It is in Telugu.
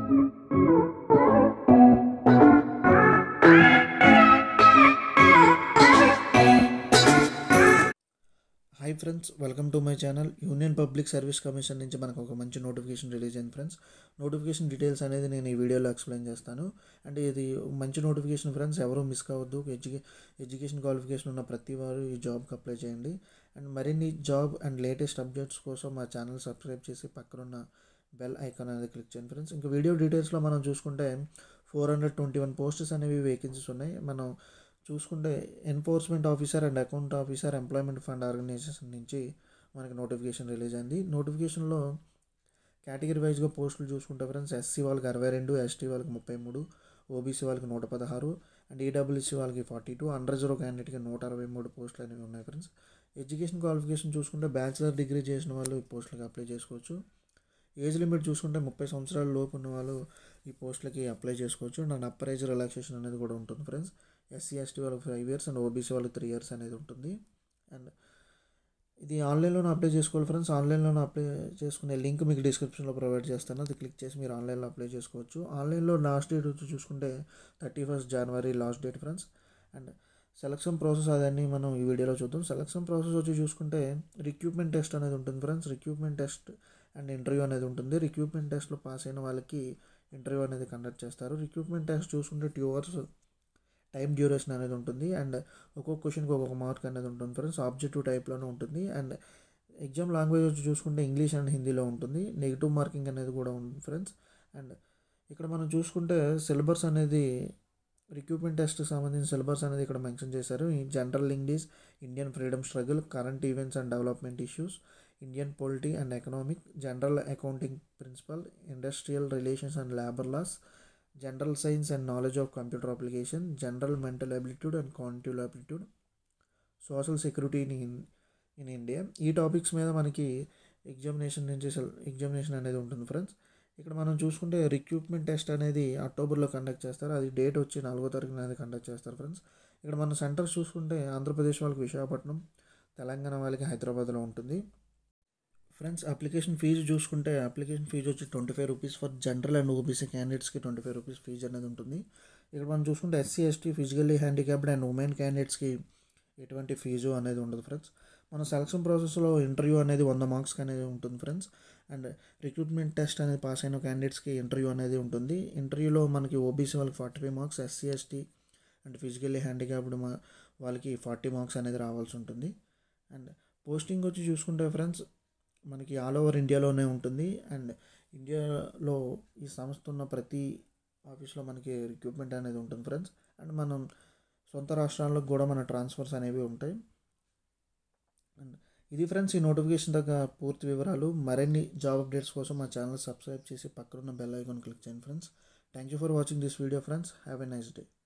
hi friends welcome to my channel Union Public Service Commission నుంచి మనకు ఒక మంచి నోటిఫికేషన్ రిలీజ్ అయింది ఫ్రెండ్స్ నోటిఫికేషన్ డీటెయిల్స్ అనేది నేను ఈ వీడియోలో ఎక్స్ప్లెయిన్ చేస్తాను అండ్ ఇది మంచి నోటిఫికేషన్ ఫ్రెండ్స్ ఎవరు మిస్ కావద్దు ఎడ్యుకే ఎడ్యుకేషన్ క్వాలిఫికేషన్ ఉన్న ప్రతి వారు ఈ జాబ్కి అప్లై చేయండి అండ్ మరిన్ని జాబ్ అండ్ లేటెస్ట్ అప్డేట్స్ కోసం మా ఛానల్ సబ్స్క్రైబ్ చేసి పక్కనున్న బెల్ ఐకాన్ అనేది క్లిక్ చేయండి ఫ్రెండ్స్ ఇంకా వీడియో డీటెయిల్స్లో మనం చూసుకుంటే four hundred twenty one posts అనేవి వేకెన్సీస్ ఉన్నాయి మనం చూసుకుంటే enforcement officer and account officer employment fund organisation నుంచి మనకి నోటిఫికేషన్ రిలీజ్ అయింది నోటిఫికేషన్లో కేటగిరీ వైజ్గా పోస్టులు చూసుకుంటే ఫ్రెండ్స్ ఎస్సీ వాళ్ళకి అరవై రెండు ఎస్టీ వాళ్ళకి ముప్పై మూడు ఓబీసీ వాళ్ళకి నూట పదహారు అండ్ ఈడబ్ల్యూసీ వాళ్ళకి ఫార్టీ టూ అండర్ జీరో క్యాండిడేట్కి నూట అరవై మూడు పోస్టులు అనేవి ఉన్నాయి ఫ్రెండ్స్ ఎడ్యుకేషన్ క్వాలిఫికేషన్ చూసుకుంటే బ్యాచిలర్ డిగ్రీ చేసిన వాళ్ళు ఈ పోస్టులకు అప్లై చేసుకోవచ్చు ఏజ్ లిమిట్ చూసుకుంటే ముప్పై సంవత్సరాల లోపు ఉన్న వాళ్ళు ఈ పోస్టులకి అప్లై చేసుకోవచ్చు అండ్ అప్పర్ ఏజ్ రిలాక్సేషన్ అనేది కూడా ఉంటుంది ఫ్రెండ్స్ ఎస్సీ ఎస్టీ వాళ్ళకి ఫైవ్ ఇయర్స్ అండ్ ఓబీసీ వాళ్ళకి త్రీ ఇయర్స్ అనేది ఉంటుంది అండ్ ఇది ఆన్లైన్లోనే అప్లై చేసుకోవాలి ఫ్రెండ్స్ ఆన్లైన్లోనే అప్లై చేసుకునే లింక్ మీకు డిస్క్రిప్షన్లో ప్రొవైడ్ చేస్తాను అది క్లిక్ చేసి మీరు ఆన్లైన్లో అప్లై చేసుకోవచ్చు ఆన్లైన్లో లాస్ట్ డేట్ వచ్చి చూసుకుంటే థర్టీ ఫస్ట్ జనవరి last date friends and selection process అదన్నీ మనం ఈ వీడియోలో చూద్దాం సెలక్షన్ ప్రాసెస్ వచ్చి చూసుకుంటే రిక్రూట్మెంట్ టెస్ట్ అనేది ఉంటుంది friends recruitment test and interview అనేది ఉంటుంది రిక్రూట్మెంట్ టెస్ట్లో పాస్ అయిన వాళ్ళకి ఇంటర్వ్యూ అనేది కండక్ట్ చేస్తారు రిక్రూట్మెంట్ టెస్ట్ చూసుకుంటే టూ అవర్స్ టైం డ్యూరేషన్ అనేది ఉంటుంది అండ్ ఒక్కొక్క క్వశ్చన్కి ఒక్కొక్క మార్క్ అనేది ఉంటుంది ఫ్రెండ్స్ ఆబ్జెక్టివ్ టైప్లోనే ఉంటుంది అండ్ ఎగ్జామ్ లాంగ్వేజ్ వచ్చి చూసుకుంటే ఇంగ్లీష్ అండ్ హిందీలో ఉంటుంది నెగిటివ్ మార్కింగ్ అనేది కూడా ఉంది ఫ్రెండ్స్ అండ్ ఇక్కడ మనం చూసుకుంటే సిలబస్ అనేది రిక్రూట్మెంట్ టెస్ట్కి సంబంధించిన సిలబస్ అనేది ఇక్కడ మెన్షన్ చేశారు ఈ general English Indian freedom struggle current events and development issues Indian polity and economic general accounting principle industrial relations and labour laws general science and knowledge of computer application general mental aptitude and cognitive aptitude social security in in India ఈ టాపిక్స్ మీద మనకి ఎగ్జామినేషన్ నుంచి ఎగ్జామినేషన్ అనేది ఉంటుంది ఫ్రెండ్స్ ఇక్కడ మనం చూసుకుంటే రిక్రూట్మెంట్ టెస్ట్ అనేది అక్టోబర్లో కండక్ట్ చేస్తారు అది డేట్ వచ్చి నాలుగో తారీఖున అనేది కండక్ట్ చేస్తారు ఫ్రెండ్స్ ఇక్కడ మన సెంటర్స్ చూసుకుంటే ఆంధ్రప్రదేశ్ వాళ్ళకి విశాఖపట్నం తెలంగాణ వాళ్ళకి హైదరాబాద్లో ఉంటుంది ఫ్రెండ్స్ అప్లికేషన్ ఫీజు చూసుకుంటే అప్లికేషన్ ఫీజు వచ్చి twenty five rupees for general and OBC క్యాండిడేట్స్కి ట్వంటీ ఫైవ్ రూపీస్ ఫీజు అనేది ఉంటుంది ఇక్కడ మనం చూసుకుంటే SC ST physically handicapped and women క్యాండిడేట్స్కి ఎటువంటి ఫీజు అనేది ఉండదు ఫ్రెండ్స్ మన సెలక్షన్ ప్రాసెస్లో ఇంటర్వ్యూ అనేది వంద మార్క్స్కి అనేది ఉంటుంది ఫ్రెండ్స్ అండ్ రిక్రూట్మెంట్ టెస్ట్ అనేది పాస్ అయిన క్యాండిడేట్స్కి ఇంటర్వ్యూ అనేది ఉంటుంది ఇంటర్వ్యూలో మనకి ఓబీసీ వాళ్ళకి forty five marks SC ST and physically handicapped వాళ్ళకి ఫార్టీ మార్క్స్ అనేది రావాల్సి ఉంటుంది అండ్ పోస్టింగ్ వచ్చి చూసుకుంటే ఫ్రెండ్స్ మనకి ఆల్ ఓవర్ ఇండియాలోనే ఉంటుంది అండ్ ఇండియాలో ఈ సంస్థ ఉన్న ప్రతి ఆఫీస్లో మనకి రిక్రూట్మెంట్ అనేది ఉంటుంది ఫ్రెండ్స్ అండ్ మనం సొంత రాష్ట్రాలకు కూడా మన ట్రాన్స్ఫర్స్ అనేవి ఉంటాయి అండ్ ఇది ఫ్రెండ్స్ ఈ నోటిఫికేషన్ దగ్గర పూర్తి వివరాలు మరిన్ని జాబ్ అప్డేట్స్ కోసం మా ఛానల్ సబ్స్క్రైబ్ చేసి పక్కన బెల్ ఐకాన్ క్లిక్ చేయండి friends thank you for watching this video friends have a nice day